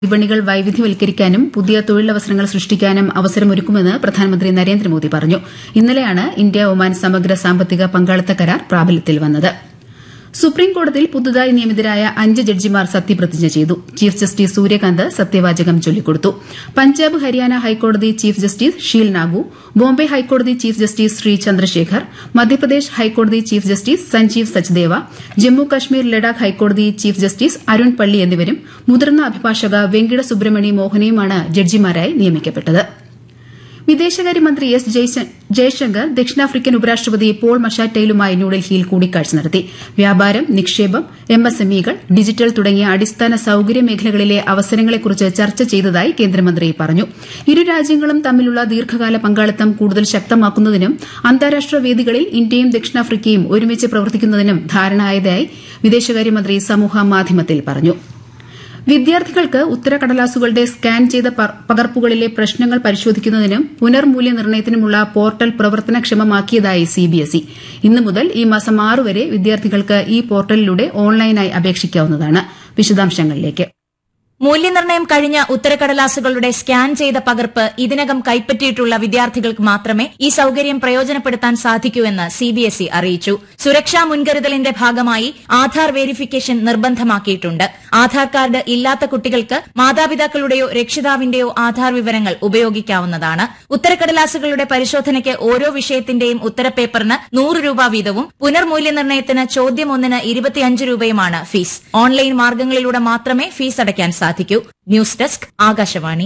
വിപണികൾ വൈവിധ്യവൽക്കരിക്കാനും പുതിയ തൊഴിലവസരങ്ങൾ സൃഷ്ടിക്കാനും അവസരമൊരുക്കുമെന്ന് പ്രധാനമന്ത്രി നരേന്ദ്രമോദി പറഞ്ഞു ഇന്നലെയാണ് ഇന്ത്യ ഒമാൻ സമഗ്ര സാമ്പത്തിക പങ്കാളിത്ത കരാർ പ്രാബല്യത്തിൽ വന്നത് സുപ്രീംകോടതിയിൽ പുതുതായി നിയമിതരായ അഞ്ച് ജഡ്ജിമാർ സത്യപ്രതിജ്ഞ ചെയ്തു ചീഫ് ജസ്റ്റിസ് സൂര്യകാന്ത് സത്യവാചകം ചൊല്ലിക്കൊടുത്തു പഞ്ചാബ് ഹരിയാന ഹൈക്കോടതി ചീഫ് ജസ്റ്റിസ് ഷീൽ നാഗു ബോംബെ ഹൈക്കോടതി ചീഫ് ജസ്റ്റിസ് ശ്രീ ചന്ദ്രശേഖർ മധ്യപ്രദേശ് ഹൈക്കോടതി ചീഫ് ജസ്റ്റിസ് സഞ്ജീവ് സച്ദേവ ജമ്മു കശ്മീർ ലഡാക്ക് ഹൈക്കോടതി ചീഫ് ജസ്റ്റിസ് അരുൺ പള്ളി എന്നിവരും മുതിർന്ന അഭിഭാഷക വെങ്കിട സുബ്രഹ്മണി മോഹനയുമാണ് ജഡ്ജിമാരായി നിയമിക്കപ്പെട്ടത് വിദേശകാര്യമന്ത്രി എസ് ജയശങ്കർ ദക്ഷിണാഫ്രിക്കൻ ഉപരാഷ്ട്രപതി പോൾ മഷാറ്റയിലുമായി ന്യൂഡൽഹിയിൽ കൂടിക്കാഴ്ച നടത്തി വ്യാപാരം നിക്ഷേപം എംഎസ്എംഇകൾ ഡിജിറ്റൽ തുടങ്ങിയ അടിസ്ഥാന സൌകര്യ മേഖലകളിലെ അവസരങ്ങളെക്കുറിച്ച് ചർച്ച ചെയ്തതായി കേന്ദ്രമന്ത്രി പറഞ്ഞു ഇരു രാജ്യങ്ങളും തമ്മിലുള്ള ദീർഘകാല പങ്കാളിത്തം കൂടുതൽ ശക്തമാക്കുന്നതിനും അന്താരാഷ്ട്ര വേദികളിൽ ഇന്ത്യയും ദക്ഷിണാഫ്രിക്കയും ഒരുമിച്ച് പ്രവർത്തിക്കുന്നതിനും ധാരണയായതായി വിദേശകാര്യമന്ത്രി സമൂഹ മാധ്യമത്തിൽ പറഞ്ഞു വിദ്യാർത്ഥികൾക്ക് ഉത്തരക്കടലാസുകളുടെ സ്കാൻ ചെയ്ത പകർപ്പുകളിലെ പ്രശ്നങ്ങൾ പരിശോധിക്കുന്നതിനും പുനർമൂല്യനിർണ്ണയത്തിനുമുള്ള പോർട്ടൽ പ്രവർത്തനക്ഷമമാക്കിയതായി സിബിഎസ്ഇ ഇന്നു മുതൽ ഈ മാസം ആറ് വരെ വിദ്യാർത്ഥികൾക്ക് ഈ പോർട്ടലിലൂടെ ഓൺലൈനായി അപേക്ഷിക്കാവുന്നതാണ് വിശദാംശങ്ങളിലേക്ക് മൂല്യനിർണ്ണയം കഴിഞ്ഞ ഉത്തരക്കടലാസുകളുടെ സ്കാൻ ചെയ്ത പകർപ്പ് ഇതിനകം കൈപ്പറ്റിയിട്ടുള്ള വിദ്യാർത്ഥികൾക്ക് മാത്രമേ ഈ സൌകര്യം പ്രയോജനപ്പെടുത്താൻ സാധിക്കൂ എന്ന് സിബിഎസ്ഇ അറിയിച്ചു സുരക്ഷാ മുൻകരുതലിന്റെ ഭാഗമായി ആധാർ വെരിഫിക്കേഷൻ നിർബന്ധമാക്കിയിട്ടുണ്ട് ആധാർ കാർഡ് ഇല്ലാത്ത കുട്ടികൾക്ക് മാതാപിതാക്കളുടെയോ രക്ഷിതാവിന്റെയോ ആധാർ വിവരങ്ങൾ ഉപയോഗിക്കാവുന്നതാണ് ഉത്തരക്കടലാസുകളുടെ പരിശോധനയ്ക്ക് ഓരോ വിഷയത്തിന്റെയും ഉത്തരപേപ്പറിന് നൂറ് രൂപ വീതവും പുനർമൂല്യനിർണ്ണയത്തിന് ചോദ്യം ഒന്നിന് ഇരുപത്തിയഞ്ച് രൂപയുമാണ് ഫീസ് ഓൺലൈൻ മാർഗ്ഗങ്ങളിലൂടെ മാത്രമേ ഫീസ് അടയ്ക്കാൻ സാധിക്കൂ ന്യൂസ് ഡെസ്ക് ആകാശവാണി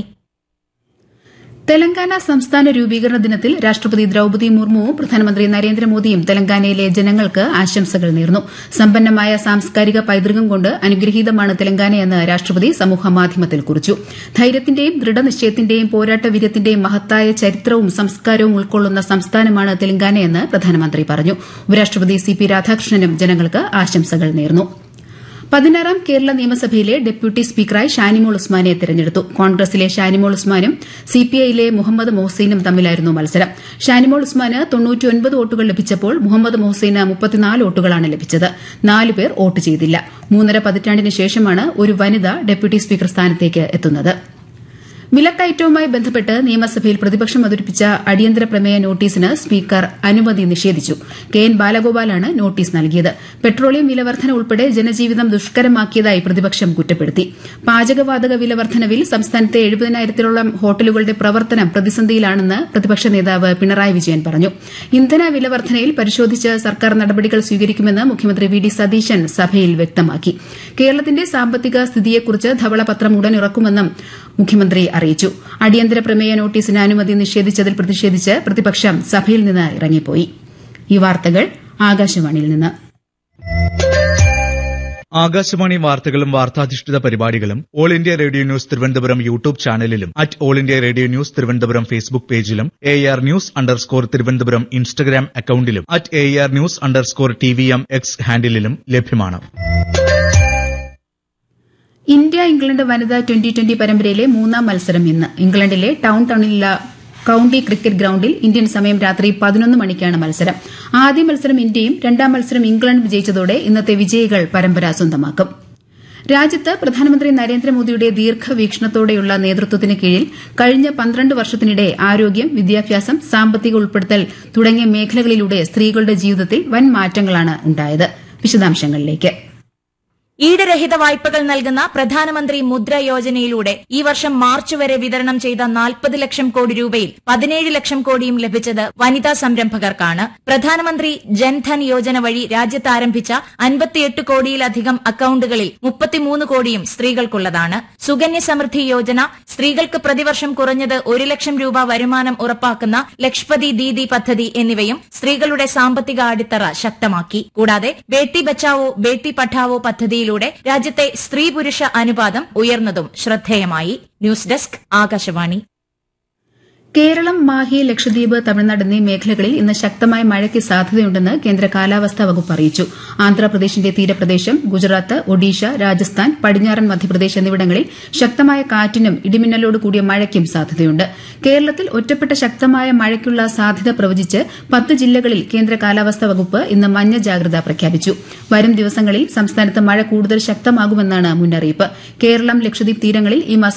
തെലങ്കാന സംസ്ഥാന രൂപീകരണ ദിനത്തിൽ രാഷ്ട്രപതി ദ്രൌപദി മുർമുവും പ്രധാനമന്ത്രി നരേന്ദ്രമോദിയും തെലങ്കാനയിലെ ജനങ്ങൾക്ക് ആശംസകൾ നേർന്നു സമ്പന്നമായ സാംസ്കാരിക പൈതൃകം കൊണ്ട് അനുഗ്രഹീതമാണ് തെലങ്കാനയെന്ന് രാഷ്ട്രപതി സമൂഹമാധ്യമത്തിൽ കുറിച്ചു ധൈര്യത്തിന്റെയും ദൃഢനിശ്ചയത്തിന്റെയും പോരാട്ട വീര്യത്തിന്റെയും മഹത്തായ ചരിത്രവും സംസ്കാരവും ഉൾക്കൊള്ളുന്ന സംസ്ഥാനമാണ് തെലങ്കാനയെന്ന് പ്രധാനമന്ത്രി പറഞ്ഞു ഉപരാഷ്ട്രപതി സി പി രാധാകൃഷ്ണനും ജനങ്ങൾക്ക് ആശംസകൾ നേർന്നു പതിനാറാം കേരള നിയമസഭയിലെ ഡെപ്യൂട്ടി സ്പീക്കറായി ഷാനിമോൾ ഉസ്മാനെ തെരഞ്ഞെടുത്തു കോൺഗ്രസിലെ ഷാനിമോൾ ഉസ്മാനും സിപിഐയിലെ മുഹമ്മദ് മൊഹസൈനും തമ്മിലായിരുന്നു മത്സരം ഷാനിമോൾ ഉസ്മാന് തൊണ്ണൂറ്റിയൊൻപത് വോട്ടുകൾ ലഭിച്ചപ്പോൾ മുഹമ്മദ് മൊഹസൈന് മുപ്പത്തിനാല് വോട്ടുകളാണ് ലഭിച്ചത് നാല് പേർ വോട്ട് ചെയ്തില്ല മൂന്നര പതിറ്റാണ്ടിന് ശേഷമാണ് ഒരു വനിത ഡെപ്യൂട്ടി സ്പീക്കർ സ്ഥാനത്തേക്ക് എത്തുന്നത് വിലക്കയറ്റവുമായി ബന്ധപ്പെട്ട് നിയമസഭയിൽ പ്രതിപക്ഷം അവതരിപ്പിച്ച അടിയന്തര പ്രമേയ നോട്ടീസിന് സ്പീക്കർ അനുമതി നിഷേധിച്ചു കെ എൻ ബാലഗോപാലാണ് നോട്ടീസ് നൽകിയത് പെട്രോളിയം വിലവർധന ഉൾപ്പെടെ ജനജീവിതം ദുഷ്കരമാക്കിയതായി പ്രതിപക്ഷം കുറ്റപ്പെടുത്തി പാചകവാതക വിലവർധനവിൽ സംസ്ഥാനത്തെ എഴുപതിനായിരത്തിലോളം ഹോട്ടലുകളുടെ പ്രവർത്തനം പ്രതിസന്ധിയിലാണെന്ന് പ്രതിപക്ഷ നേതാവ് പിണറായി വിജയൻ പറഞ്ഞു ഇന്ധന വിലവർധനയിൽ പരിശോധിച്ച് സർക്കാർ നടപടികൾ സ്വീകരിക്കുമെന്ന് മുഖ്യമന്ത്രി വി ഡി സതീശൻ സഭയിൽ വ്യക്തമാക്കി കേരളത്തിന്റെ സാമ്പത്തിക സ്ഥിതിയെക്കുറിച്ച് ധവളപത്രം ഉടൻ ഇറക്കുമെന്നും മുഖ്യമന്ത്രി അറിയിച്ചു അടിയന്തര പ്രമേയ നോട്ടീസിന് അനുമതി നിഷേധിച്ചതിൽ പ്രതിഷേധിച്ച് പ്രതിപക്ഷം സഭയിൽ നിന്ന് ഇറങ്ങിപ്പോയി ഈ വാർത്തകൾ ആകാശവാണിയിൽ നിന്ന് ആകാശവാണി വാർത്തകളും വാർത്താധിഷ്ഠിത പരിപാടികളും all India radio news Thiruvananthapuram YouTube ചാനലിലും at all India radio news Thiruvananthapuram Facebook പേജിലും A R news underscore Thiruvananthapuram Instagram അക്കൌണ്ടിലും at A R news underscore T V M X ഹാൻഡിലും ലഭ്യമാണ് ഇന്ത്യ ഇംഗ്ലണ്ട് വനിതാ ട്വന്റി ട്വന്റി പരമ്പരയിലെ മൂന്നാം മത്സരം ഇന്ന് ഇംഗ്ലണ്ടിലെ ടൌൺ ടൌണിലുള്ള കൌണ്ടി ക്രിക്കറ്റ് ഗ്രൌണ്ടിൽ ഇന്ത്യൻ സമയം രാത്രി പതിനൊന്ന് മണിക്കാണ് മത്സരം ആദ്യ മത്സരം ഇന്ത്യയും രണ്ടാം മത്സരം ഇംഗ്ലണ്ട് വിജയിച്ചതോടെ ഇന്നത്തെ വിജയികൾ പരമ്പര സ്വന്തമാക്കും രാജ്യത്ത് പ്രധാനമന്ത്രി നരേന്ദ്രമോദിയുടെ ദീർഘവീക്ഷണത്തോടെയുള്ള നേതൃത്വത്തിന് കീഴിൽ കഴിഞ്ഞ പന്ത്രണ്ട് വർഷത്തിനിടെ ആരോഗ്യം വിദ്യാഭ്യാസം സാമ്പത്തിക ഉൾപ്പെടുത്തൽ തുടങ്ങിയ മേഖലകളിലൂടെ സ്ത്രീകളുടെ ജീവിതത്തിൽ വൻ മാറ്റങ്ങളാണ് ഉണ്ടായത് വിശദാംശങ്ങളിലേക്ക് ഈടുരഹിത വായ്പകൾ നൽകുന്ന പ്രധാനമന്ത്രി മുദ്ര യോജനയിലൂടെ ഈ വർഷം മാർച്ച് വരെ വിതരണം ചെയ്ത നാൽപ്പത് ലക്ഷം കോടി രൂപയിൽ പതിനേഴ് ലക്ഷം കോടിയും ലഭിച്ചത് വനിതാ സംരംഭകർക്കാണ് പ്രധാനമന്ത്രി ജൻധൻ യോജന വഴി രാജ്യത്ത് ആരംഭിച്ച അൻപത്തിയെട്ട് കോടിയിലധികം അക്കൌണ്ടുകളിൽ മുപ്പത്തിമൂന്ന് കോടിയും സ്ത്രീകൾക്കുള്ളതാണ് സുകന്യ സമൃദ്ധി യോജന സ്ത്രീകൾക്ക് പ്രതിവർഷം കുറഞ്ഞത് ഒരു ലക്ഷം രൂപ വരുമാനം ഉറപ്പാക്കുന്ന ലക്ഷ്പതി ദീദി പദ്ധതി എന്നിവയും സ്ത്രീകളുടെ സാമ്പത്തിക അടിത്തറ ശക്തമാക്കി കൂടാതെ ബേട്ടി ബച്ചാവോ ബേട്ടി പഠാവോ പദ്ധതി പദ്ധതിയിലൂടെ രാജ്യത്തെ സ്ത്രീ പുരുഷ അനുപാതം ഉയർന്നതും ശ്രദ്ധേയമായി ന്യൂസ് ഡെസ്ക് ആകാശവാണി കേരളം മാഹി ലക്ഷദ്വീപ് തമിഴ്നാട് എന്നീ മേഖലകളിൽ ഇന്ന് ശക്തമായ മഴയ്ക്ക് സാധ്യതയുണ്ടെന്ന് കേന്ദ്ര കാലാവസ്ഥാ വകുപ്പ് അറിയിച്ചു ആന്ധ്രാപ്രദേശിന്റെ തീരപ്രദേശം ഗുജറാത്ത് ഒഡീഷ രാജസ്ഥാൻ പടിഞ്ഞാറൻ മധ്യപ്രദേശ് എന്നിവിടങ്ങളിൽ ശക്തമായ കാറ്റിനും ഇടിമിന്നലോട് കൂടിയ മഴയ്ക്കും സാധ്യതയുണ്ട് കേരളത്തിൽ ഒറ്റപ്പെട്ട ശക്തമായ മഴയ്ക്കുള്ള സാധ്യത പ്രവചിച്ച് പത്ത് ജില്ലകളിൽ കേന്ദ്ര കാലാവസ്ഥാ വകുപ്പ് ഇന്ന് മഞ്ഞ ജാഗ്രത പ്രഖ്യാപിച്ചു വരും ദിവസങ്ങളിൽ സംസ്ഥാനത്ത് മഴ കൂടുതൽ ശക്തമാകുമെന്നാണ് മുന്നറിയിപ്പ് കേരളം ലക്ഷദ്വീപ് തീരങ്ങളിൽ ഈ മാസം